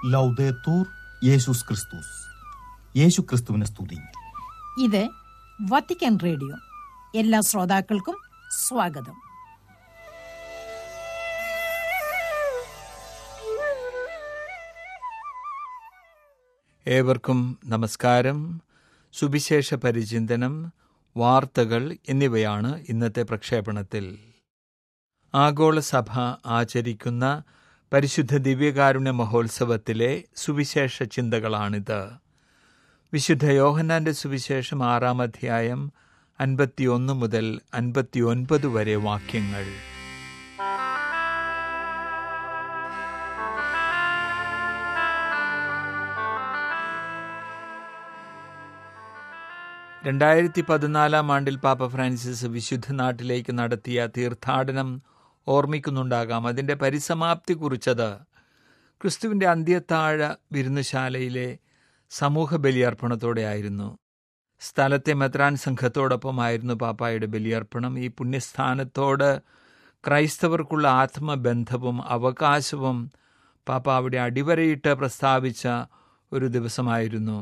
ലൗദേത്തൂർ യേശുസ് ക്രിസ്തുസ് യേശു ക്രിസ്തുവിനെ സ്തുതി ഇത് വത്തിക്കാൻ റേഡിയോ എല്ലാ ശ്രോതാക്കൾക്കും സ്വാഗതം ഏവർക്കും നമസ്കാരം സുവിശേഷ പരിചിന്തനം വാർത്തകൾ എന്നിവയാണ് ഇന്നത്തെ പ്രക്ഷേപണത്തിൽ ആഗോള സഭ ആചരിക്കുന്ന പരിശുദ്ധ ദിവ്യകാരുണ്യ മഹോത്സവത്തിലെ സുവിശേഷ ചിന്തകളാണിത് വിശുദ്ധ യോഹന്നാന്റെ സുവിശേഷം ആറാം അധ്യായം അൻപത്തിയൊന്ന് മുതൽ അൻപത്തിയൊൻപത് വരെ വാക്യങ്ങൾ രണ്ടായിരത്തി പതിനാലാം ആണ്ടിൽ പാപ്പ ഫ്രാൻസിസ് വിശുദ്ധ നാട്ടിലേക്ക് നടത്തിയ തീർത്ഥാടനം ഓർമ്മിക്കുന്നുണ്ടാകാം അതിൻ്റെ പരിസമാപ്തി കുറിച്ചത് ക്രിസ്തുവിൻ്റെ അന്ത്യത്താഴ വിരുന്നുശാലയിലെ സമൂഹ ബലിയർപ്പണത്തോടെയായിരുന്നു സ്ഥലത്തെ മെത്രാൻ സംഘത്തോടൊപ്പമായിരുന്നു പാപ്പായുടെ ബലിയർപ്പണം ഈ പുണ്യസ്ഥാനത്തോട് ക്രൈസ്തവർക്കുള്ള ആത്മബന്ധവും അവകാശവും പാപ്പ അവിടെ അടിവരയിട്ട് പ്രസ്താവിച്ച ഒരു ദിവസമായിരുന്നു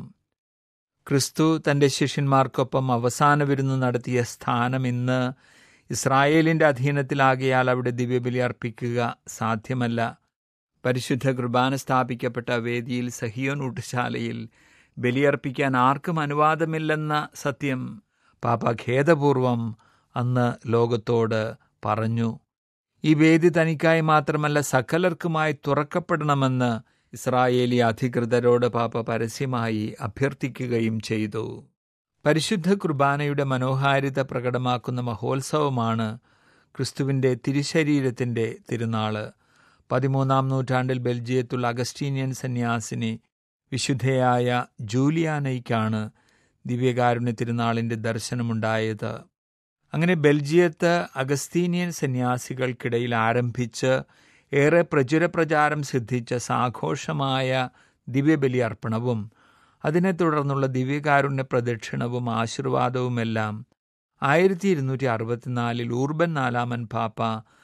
ക്രിസ്തു തൻ്റെ ശിഷ്യന്മാർക്കൊപ്പം അവസാന വിരുന്ന് നടത്തിയ സ്ഥാനം ഇന്ന് ഇസ്രായേലിൻ്റെ അധീനത്തിലാകിയാൽ അവിടെ ദിവ്യബലി അർപ്പിക്കുക സാധ്യമല്ല പരിശുദ്ധ കുർബാന സ്ഥാപിക്കപ്പെട്ട വേദിയിൽ സഹിയോൻ ഊട്ടുശാലയിൽ ബലിയർപ്പിക്കാൻ ആർക്കും അനുവാദമില്ലെന്ന സത്യം പാപ്പ ഖേദപൂർവം അന്ന് ലോകത്തോട് പറഞ്ഞു ഈ വേദി തനിക്കായി മാത്രമല്ല സകലർക്കുമായി തുറക്കപ്പെടണമെന്ന് ഇസ്രായേലി അധികൃതരോട് പാപ്പ പരസ്യമായി അഭ്യർത്ഥിക്കുകയും ചെയ്തു പരിശുദ്ധ കുർബാനയുടെ മനോഹാരിത പ്രകടമാക്കുന്ന മഹോത്സവമാണ് ക്രിസ്തുവിൻ്റെ തിരുശരീരത്തിൻ്റെ തിരുനാള് പതിമൂന്നാം നൂറ്റാണ്ടിൽ ബെൽജിയത്തുള്ള അഗസ്റ്റീനിയൻ സന്യാസിനി വിശുദ്ധയായ ജൂലിയാനയ്ക്കാണ് ദിവ്യകാരുണ്യ തിരുനാളിൻ്റെ ദർശനമുണ്ടായത് അങ്ങനെ ബെൽജിയത്ത് അഗസ്തീനിയൻ സന്യാസികൾക്കിടയിൽ ആരംഭിച്ച് ഏറെ പ്രചുരപ്രചാരം സിദ്ധിച്ച സാഘോഷമായ ദിവ്യബലി അർപ്പണവും അതിനെ തുടർന്നുള്ള ദിവ്യകാരുണ്യ പ്രദക്ഷിണവും ആശീർവാദവുമെല്ലാം ആയിരത്തി ഇരുന്നൂറ്റി അറുപത്തിനാലിൽ ഊർബൻ നാലാമൻ പാപ്പ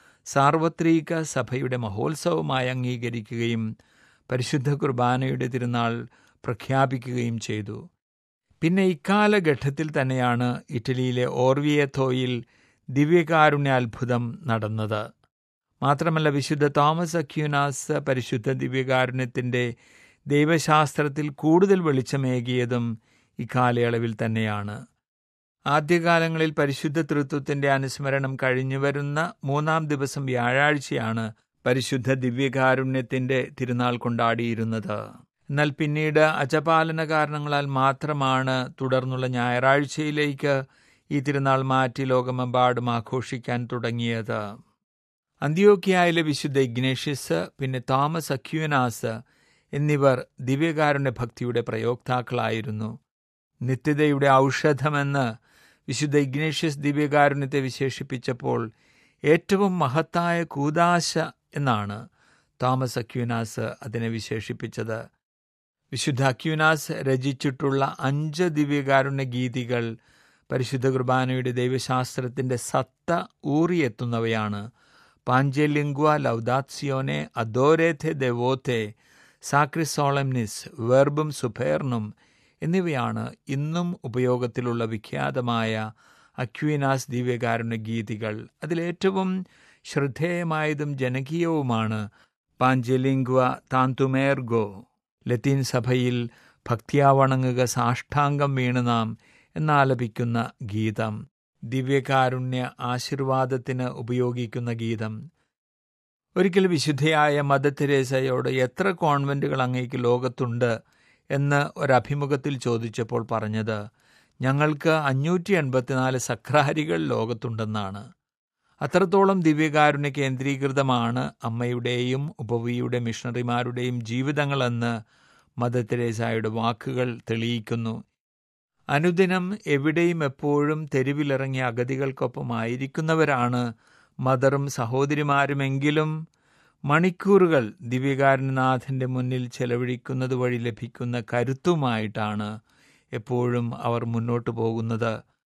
സാർവത്രിക സഭയുടെ മഹോത്സവമായി അംഗീകരിക്കുകയും പരിശുദ്ധ കുർബാനയുടെ തിരുനാൾ പ്രഖ്യാപിക്കുകയും ചെയ്തു പിന്നെ ഇക്കാലഘട്ടത്തിൽ തന്നെയാണ് ഇറ്റലിയിലെ ഓർവിയത്തോയിൽ ദിവ്യകാരുണ്യ അത്ഭുതം നടന്നത് മാത്രമല്ല വിശുദ്ധ തോമസ് അക്യൂനാസ് പരിശുദ്ധ ദിവ്യകാരുണ്യത്തിൻ്റെ ദൈവശാസ്ത്രത്തിൽ കൂടുതൽ വെളിച്ചമേകിയതും ഇക്കാലയളവിൽ തന്നെയാണ് ആദ്യകാലങ്ങളിൽ പരിശുദ്ധ തൃത്വത്തിൻ്റെ അനുസ്മരണം കഴിഞ്ഞുവരുന്ന മൂന്നാം ദിവസം വ്യാഴാഴ്ചയാണ് പരിശുദ്ധ ദിവ്യകാരുണ്യത്തിൻ്റെ തിരുനാൾ കൊണ്ടാടിയിരുന്നത് എന്നാൽ പിന്നീട് അജപാലന കാരണങ്ങളാൽ മാത്രമാണ് തുടർന്നുള്ള ഞായറാഴ്ചയിലേക്ക് ഈ തിരുനാൾ മാറ്റി ലോകമെമ്പാടും ആഘോഷിക്കാൻ തുടങ്ങിയത് അന്ത്യോക്കിയായിലെ വിശുദ്ധ ഇഗ്നേഷ്യസ് പിന്നെ തോമസ് അക്യൂനാസ് എന്നിവർ ദിവ്യകാരുണ്യ ഭക്തിയുടെ പ്രയോക്താക്കളായിരുന്നു നിത്യതയുടെ ഔഷധമെന്ന് വിശുദ്ധ ഇഗ്നേഷ്യസ് ദിവ്യകാരുണ്യത്തെ വിശേഷിപ്പിച്ചപ്പോൾ ഏറ്റവും മഹത്തായ കൂതാശ എന്നാണ് തോമസ് അക്യൂനാസ് അതിനെ വിശേഷിപ്പിച്ചത് വിശുദ്ധ അക്യൂനാസ് രചിച്ചിട്ടുള്ള അഞ്ച് ദിവ്യകാരുണ്യ ഗീതികൾ പരിശുദ്ധ കുർബാനയുടെ ദൈവശാസ്ത്രത്തിൻ്റെ സത്ത ഊറിയെത്തുന്നവയാണ് പാഞ്ചെലിംഗ്വ ലൗദാത്സിയോനെ അദോരേഥെ ദെവോത്തെ സാക്രിസോളംനിസ് വെർബും സുഫേർണും എന്നിവയാണ് ഇന്നും ഉപയോഗത്തിലുള്ള വിഖ്യാതമായ അക്വീനാസ് ദിവ്യകാരുണ്യ ഗീതികൾ അതിലേറ്റവും ശ്രദ്ധേയമായതും ജനകീയവുമാണ് പാഞ്ചെലിംഗ്വ താന്തുമേർഗോ ലത്തീൻ സഭയിൽ ഭക്തിയാവണങ്ങുക സാഷ്ടാംഗം വീണ് നാം എന്നാലപിക്കുന്ന ഗീതം ദിവ്യകാരുണ്യ ആശീർവാദത്തിന് ഉപയോഗിക്കുന്ന ഗീതം ഒരിക്കൽ വിശുദ്ധയായ മദർ തെരേസയോട് എത്ര കോൺവെന്റുകൾ അങ്ങേക്ക് ലോകത്തുണ്ട് എന്ന് ഒരഭിമുഖത്തിൽ ചോദിച്ചപ്പോൾ പറഞ്ഞത് ഞങ്ങൾക്ക് അഞ്ഞൂറ്റി എൺപത്തിനാല് സക്രാരികൾ ലോകത്തുണ്ടെന്നാണ് അത്രത്തോളം ദിവ്യകാരുണ്യ കേന്ദ്രീകൃതമാണ് അമ്മയുടെയും ഉപവിയുടെ മിഷണറിമാരുടെയും ജീവിതങ്ങളെന്ന് മദർ തെരേസായുടെ വാക്കുകൾ തെളിയിക്കുന്നു അനുദിനം എവിടെയും എപ്പോഴും തെരുവിലിറങ്ങിയ അഗതികൾക്കൊപ്പമായിരിക്കുന്നവരാണ് മദറും സഹോദരിമാരുമെങ്കിലും മണിക്കൂറുകൾ ദിവ്യകാരുണ്യനാഥൻ്റെ മുന്നിൽ ചെലവഴിക്കുന്നത് വഴി ലഭിക്കുന്ന കരുത്തുമായിട്ടാണ് എപ്പോഴും അവർ മുന്നോട്ടു പോകുന്നത്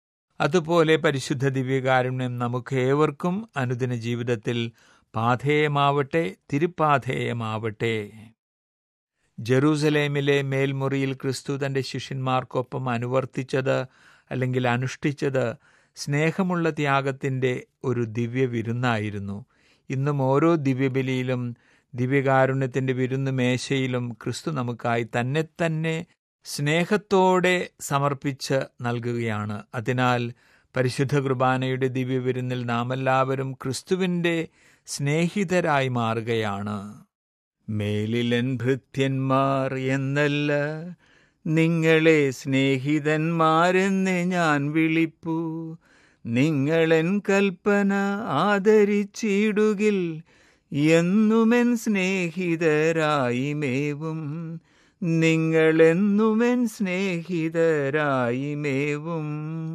അതുപോലെ പരിശുദ്ധ ദിവ്യകാരുണ്യം നമുക്ക് ഏവർക്കും അനുദിന ജീവിതത്തിൽ പാധേയമാവട്ടെ തിരുപ്പാധേയമാവട്ടെ ജെറൂസലേമിലെ മേൽമുറിയിൽ ക്രിസ്തു തൻ്റെ ശിഷ്യന്മാർക്കൊപ്പം അനുവർത്തിച്ചത് അല്ലെങ്കിൽ അനുഷ്ഠിച്ചത് സ്നേഹമുള്ള ത്യാഗത്തിൻ്റെ ഒരു ദിവ്യ വിരുന്നായിരുന്നു ഇന്നും ഓരോ ദിവ്യബലിയിലും ദിവ്യകാരുണ്യത്തിൻ്റെ വിരുന്ന് മേശയിലും ക്രിസ്തു നമുക്കായി തന്നെ തന്നെ സ്നേഹത്തോടെ സമർപ്പിച്ച് നൽകുകയാണ് അതിനാൽ പരിശുദ്ധ കുർബാനയുടെ ദിവ്യവിരുന്നിൽ നാം എല്ലാവരും ക്രിസ്തുവിൻ്റെ സ്നേഹിതരായി മാറുകയാണ് മേലിലൻ ഭൃത്യന്മാർ എന്നല്ല നിങ്ങളെ സ്നേഹിതന്മാരെന്ന് ഞാൻ വിളിപ്പു നിങ്ങളൻ കൽപ്പന ആദരിച്ചിടുകിൽ എന്നുമെൻ സ്നേഹിതരായി മേവും നിങ്ങളെന്നുമെൻ സ്നേഹിതരായി മേവും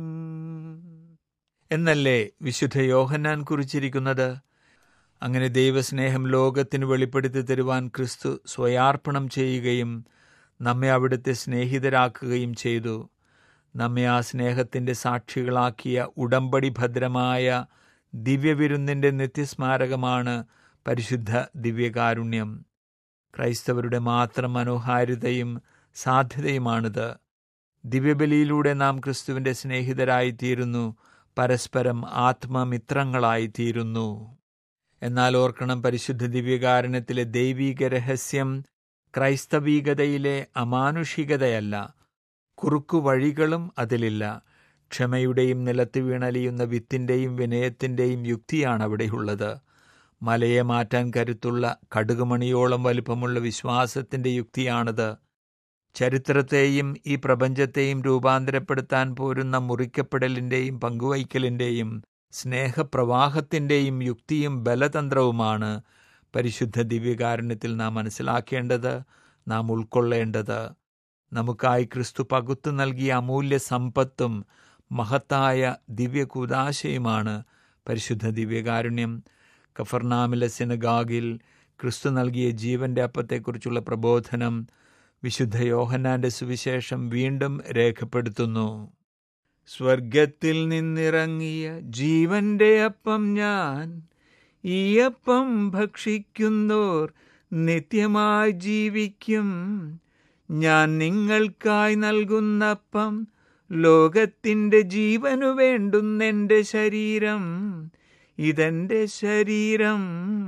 എന്നല്ലേ വിശുദ്ധ യോഹന്നാൻ കുറിച്ചിരിക്കുന്നത് അങ്ങനെ ദൈവസ്നേഹം ലോകത്തിന് വെളിപ്പെടുത്തി തരുവാൻ ക്രിസ്തു സ്വയാർപ്പണം ചെയ്യുകയും നമ്മെ അവിടുത്തെ സ്നേഹിതരാക്കുകയും ചെയ്തു നമ്മെ ആ സ്നേഹത്തിൻ്റെ സാക്ഷികളാക്കിയ ഉടമ്പടി ഭദ്രമായ ദിവ്യവിരുന്നിൻ്റെ നിത്യസ്മാരകമാണ് പരിശുദ്ധ ദിവ്യകാരുണ്യം ക്രൈസ്തവരുടെ മാത്രം മനോഹാരിതയും സാധ്യതയുമാണിത് ദിവ്യബലിയിലൂടെ നാം ക്രിസ്തുവിൻ്റെ സ്നേഹിതരായിത്തീരുന്നു പരസ്പരം ആത്മമിത്രങ്ങളായിത്തീരുന്നു എന്നാൽ ഓർക്കണം പരിശുദ്ധ ദിവ്യകാരണത്തിലെ ദൈവീക രഹസ്യം ക്രൈസ്തവീകതയിലെ അമാനുഷികതയല്ല കുറുക്കു വഴികളും അതിലില്ല ക്ഷമയുടെയും നിലത്ത് വീണലിയുന്ന വിത്തിൻ്റെയും വിനയത്തിൻ്റെയും യുക്തിയാണ് അവിടെയുള്ളത് മലയെ മാറ്റാൻ കരുത്തുള്ള കടുകുമണിയോളം വലിപ്പമുള്ള വിശ്വാസത്തിൻ്റെ യുക്തിയാണത് ചരിത്രത്തെയും ഈ പ്രപഞ്ചത്തെയും രൂപാന്തരപ്പെടുത്താൻ പോരുന്ന മുറിക്കപ്പെടലിൻ്റെയും പങ്കുവയ്ക്കലിൻ്റെയും സ്നേഹപ്രവാഹത്തിൻ്റെയും യുക്തിയും ബലതന്ത്രവുമാണ് പരിശുദ്ധ ദിവ്യകാരുണ്യത്തിൽ നാം മനസ്സിലാക്കേണ്ടത് നാം ഉൾക്കൊള്ളേണ്ടത് നമുക്കായി ക്രിസ്തു പകുത്തു നൽകിയ അമൂല്യ സമ്പത്തും മഹത്തായ ദിവ്യകൂദാശയുമാണ് പരിശുദ്ധ ദിവ്യകാരുണ്യം കഫർനാമിലെ സിനഗാഗിൽ ക്രിസ്തു നൽകിയ ജീവന്റെ അപ്പത്തെക്കുറിച്ചുള്ള പ്രബോധനം വിശുദ്ധ യോഹന്നാന്റെ സുവിശേഷം വീണ്ടും രേഖപ്പെടുത്തുന്നു സ്വർഗത്തിൽ നിന്നിറങ്ങിയ ജീവന്റെ അപ്പം ഞാൻ ഈ അപ്പം ഭക്ഷിക്കുന്നോർ നിത്യമായി ജീവിക്കും ഞാൻ നിങ്ങൾക്കായി നൽകുന്നപ്പം ലോകത്തിൻ്റെ ജീവനു വേണ്ടുന്നെൻ്റെ ശരീരം ഇതെന്റെ ശരീരം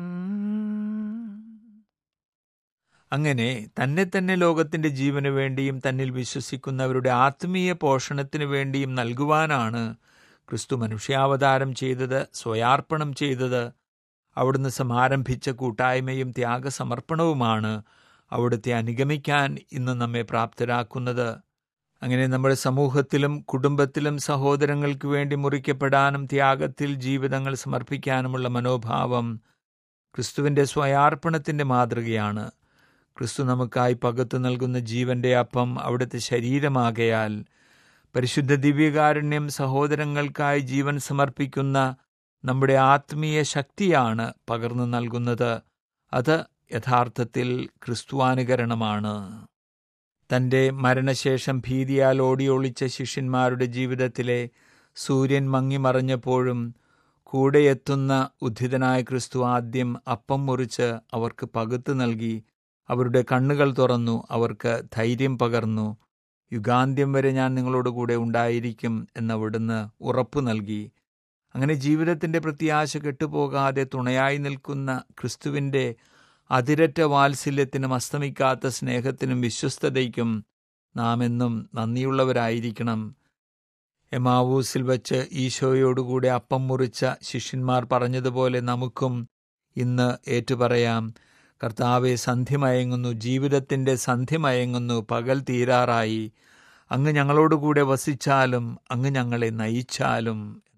അങ്ങനെ തന്നെ തന്നെ ലോകത്തിന്റെ ജീവന് വേണ്ടിയും തന്നിൽ വിശ്വസിക്കുന്നവരുടെ ആത്മീയ പോഷണത്തിനു വേണ്ടിയും നൽകുവാനാണ് ക്രിസ്തു മനുഷ്യാവതാരം ചെയ്തത് സ്വയാർപ്പണം ചെയ്തത് അവിടുന്ന് സമാരംഭിച്ച കൂട്ടായ്മയും ത്യാഗസമർപ്പണവുമാണ് അവിടുത്തെ അനുഗമിക്കാൻ ഇന്ന് നമ്മെ പ്രാപ്തരാക്കുന്നത് അങ്ങനെ നമ്മുടെ സമൂഹത്തിലും കുടുംബത്തിലും സഹോദരങ്ങൾക്ക് വേണ്ടി മുറിക്കപ്പെടാനും ത്യാഗത്തിൽ ജീവിതങ്ങൾ സമർപ്പിക്കാനുമുള്ള മനോഭാവം ക്രിസ്തുവിൻ്റെ സ്വയാർപ്പണത്തിൻ്റെ മാതൃകയാണ് ക്രിസ്തു നമുക്കായി പകത്തു നൽകുന്ന ജീവന്റെ അപ്പം അവിടുത്തെ ശരീരമാകയാൽ പരിശുദ്ധ ദിവ്യകാരുണ്യം സഹോദരങ്ങൾക്കായി ജീവൻ സമർപ്പിക്കുന്ന നമ്മുടെ ആത്മീയ ശക്തിയാണ് പകർന്നു നൽകുന്നത് അത് യഥാർത്ഥത്തിൽ ക്രിസ്തുവാനുകരണമാണ് തൻ്റെ മരണശേഷം ഭീതിയാൽ ഓടിയൊളിച്ച ശിഷ്യന്മാരുടെ ജീവിതത്തിലെ സൂര്യൻ മങ്ങിമറഞ്ഞപ്പോഴും കൂടെയെത്തുന്ന ഉദ്ധിതനായ ക്രിസ്തു ആദ്യം അപ്പം മുറിച്ച് അവർക്ക് പകുത്തു നൽകി അവരുടെ കണ്ണുകൾ തുറന്നു അവർക്ക് ധൈര്യം പകർന്നു യുഗാന്ത്യം വരെ ഞാൻ നിങ്ങളോട് കൂടെ ഉണ്ടായിരിക്കും എന്നവിടുന്ന് ഉറപ്പു നൽകി അങ്ങനെ ജീവിതത്തിൻ്റെ പ്രത്യാശ കെട്ടുപോകാതെ തുണയായി നിൽക്കുന്ന ക്രിസ്തുവിൻ്റെ അതിരറ്റ വാത്സല്യത്തിനും അസ്തമിക്കാത്ത സ്നേഹത്തിനും വിശ്വസ്തതയ്ക്കും നാം എന്നും നന്ദിയുള്ളവരായിരിക്കണം എമാവൂസിൽ വച്ച് ഈശോയോടുകൂടെ അപ്പം മുറിച്ച ശിഷ്യന്മാർ പറഞ്ഞതുപോലെ നമുക്കും ഇന്ന് ഏറ്റുപറയാം കർത്താവെ സന്ധ്യമയങ്ങുന്നു ജീവിതത്തിൻ്റെ സന്ധ്യമയങ്ങുന്നു പകൽ തീരാറായി അങ്ങ് ഞങ്ങളോടുകൂടെ വസിച്ചാലും അങ്ങ് ഞങ്ങളെ നയിച്ചാലും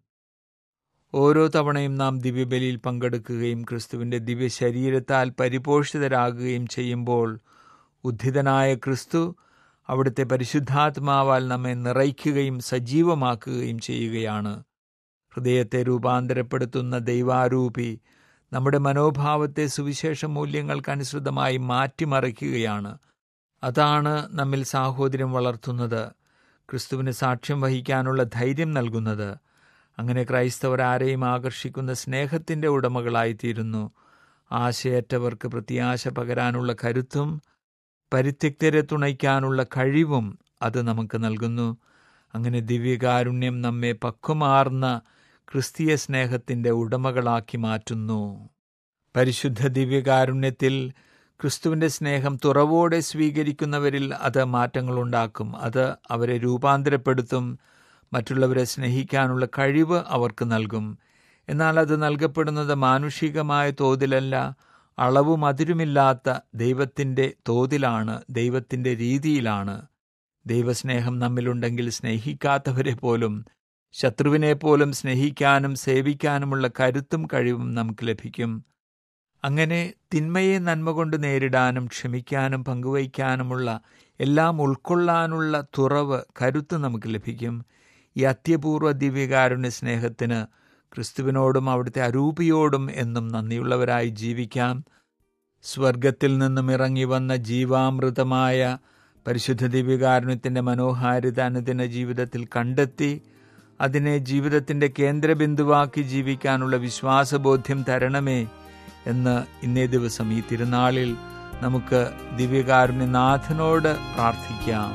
ഓരോ തവണയും നാം ദിവ്യബലിയിൽ പങ്കെടുക്കുകയും ക്രിസ്തുവിൻ്റെ ദിവ്യ ശരീരത്താൽ പരിപോഷിതരാകുകയും ചെയ്യുമ്പോൾ ഉദ്ധിതനായ ക്രിസ്തു അവിടുത്തെ പരിശുദ്ധാത്മാവാൽ നമ്മെ നിറയ്ക്കുകയും സജീവമാക്കുകയും ചെയ്യുകയാണ് ഹൃദയത്തെ രൂപാന്തരപ്പെടുത്തുന്ന ദൈവാരൂപി നമ്മുടെ മനോഭാവത്തെ സുവിശേഷ മൂല്യങ്ങൾക്കനുസൃതമായി മാറ്റിമറിക്കുകയാണ് അതാണ് നമ്മിൽ സാഹോദര്യം വളർത്തുന്നത് ക്രിസ്തുവിന് സാക്ഷ്യം വഹിക്കാനുള്ള ധൈര്യം നൽകുന്നത് അങ്ങനെ ക്രൈസ്തവർ ആരെയും ആകർഷിക്കുന്ന സ്നേഹത്തിൻ്റെ ഉടമകളായിത്തീരുന്നു ആശയറ്റവർക്ക് പ്രത്യാശ പകരാനുള്ള കരുത്തും പരിത്യക്തരെ തുണയ്ക്കാനുള്ള കഴിവും അത് നമുക്ക് നൽകുന്നു അങ്ങനെ ദിവ്യകാരുണ്യം നമ്മെ പക്വമാർന്ന ക്രിസ്തീയ സ്നേഹത്തിൻ്റെ ഉടമകളാക്കി മാറ്റുന്നു പരിശുദ്ധ ദിവ്യകാരുണ്യത്തിൽ ക്രിസ്തുവിൻ്റെ സ്നേഹം തുറവോടെ സ്വീകരിക്കുന്നവരിൽ അത് മാറ്റങ്ങളുണ്ടാക്കും അത് അവരെ രൂപാന്തരപ്പെടുത്തും മറ്റുള്ളവരെ സ്നേഹിക്കാനുള്ള കഴിവ് അവർക്ക് നൽകും എന്നാൽ അത് നൽകപ്പെടുന്നത് മാനുഷികമായ തോതിലല്ല അളവും അതിരുമില്ലാത്ത ദൈവത്തിൻ്റെ തോതിലാണ് ദൈവത്തിൻ്റെ രീതിയിലാണ് ദൈവസ്നേഹം നമ്മിലുണ്ടെങ്കിൽ സ്നേഹിക്കാത്തവരെ പോലും ശത്രുവിനെ പോലും സ്നേഹിക്കാനും സേവിക്കാനുമുള്ള കരുത്തും കഴിവും നമുക്ക് ലഭിക്കും അങ്ങനെ തിന്മയെ നന്മ കൊണ്ട് നേരിടാനും ക്ഷമിക്കാനും പങ്കുവയ്ക്കാനുമുള്ള എല്ലാം ഉൾക്കൊള്ളാനുള്ള തുറവ് കരുത്ത് നമുക്ക് ലഭിക്കും ഈ അത്യപൂർവ ദിവ്യകാരുണ്യ സ്നേഹത്തിന് ക്രിസ്തുവിനോടും അവിടുത്തെ അരൂപിയോടും എന്നും നന്ദിയുള്ളവരായി ജീവിക്കാം സ്വർഗത്തിൽ നിന്നും ഇറങ്ങി വന്ന ജീവാമൃതമായ പരിശുദ്ധ ദിവ്യകാരുണ്യത്തിൻ്റെ മനോഹാരിത അനുദിന ജീവിതത്തിൽ കണ്ടെത്തി അതിനെ ജീവിതത്തിൻ്റെ കേന്ദ്രബിന്ദുവാക്കി ജീവിക്കാനുള്ള വിശ്വാസബോധ്യം തരണമേ എന്ന് ഇന്നേ ദിവസം ഈ തിരുനാളിൽ നമുക്ക് ദിവ്യകാരുണ്യനാഥനോട് പ്രാർത്ഥിക്കാം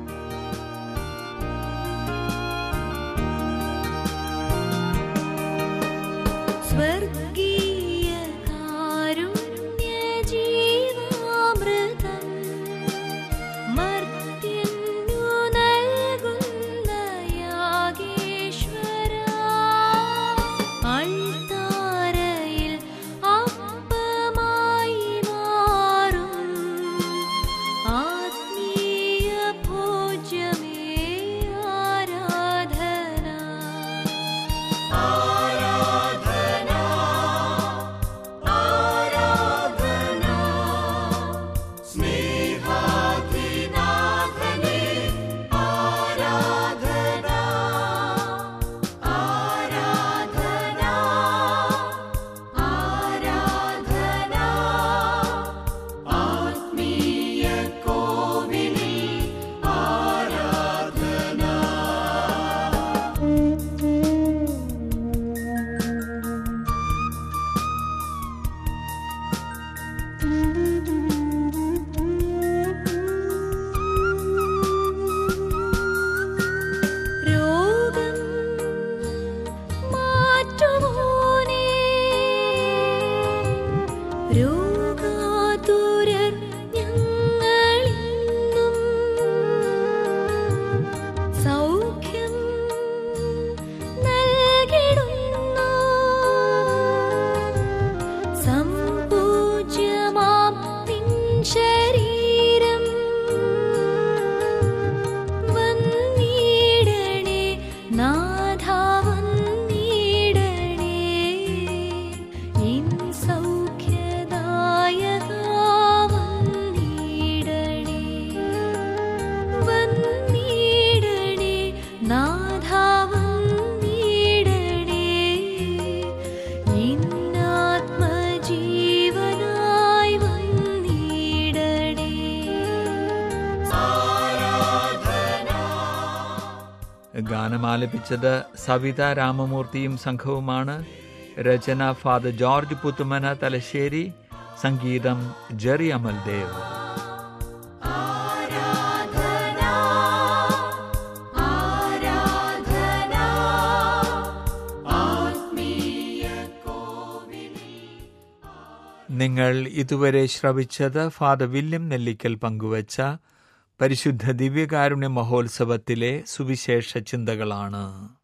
സ്വർഗീയ കാരുണ്യ ജീവാമൃതം മർത്യന്നു നൽകുന്ന യാഗേശ്വര അൾത്താരയിൽ അപ്പമായി മാറും ആത്മീയ ഭോജ്യമേ ആരാധന രോഗം മാറ്റുമോനേ രോഗാതുരർ ഞങ്ങളിന്നും സൗഖ്യം നൽകിടുന്നു സമ്പൂജ്യമാം നിൻ ശരീരം വന്നിടണേ നാഥ വന്നിടണേ ഇൻ സൗഖ്യദായക വന്നിടണേ വന്നിടണേ നാഥ വന്നിടണേ ഇന്നാത്മജീവനായി വന്നിടണേ ഗാനം ആലപിച്ചത് സവിത രാമമൂർത്തിയും സംഘവുമാണ് രചന ഫാദർ ജോർജ് പുത്തുമന തലശ്ശേരി സംഗീതം ജെറി അമൽദേവ് നിങ്ങൾ ഇതുവരെ ശ്രവിച്ചത് ഫാദർ വില്യം നെല്ലിക്കൽ പങ്കുവച്ച പരിശുദ്ധ ദിവ്യകാരുണ്യ മഹോത്സവത്തിലെ സുവിശേഷ ചിന്തകളാണ്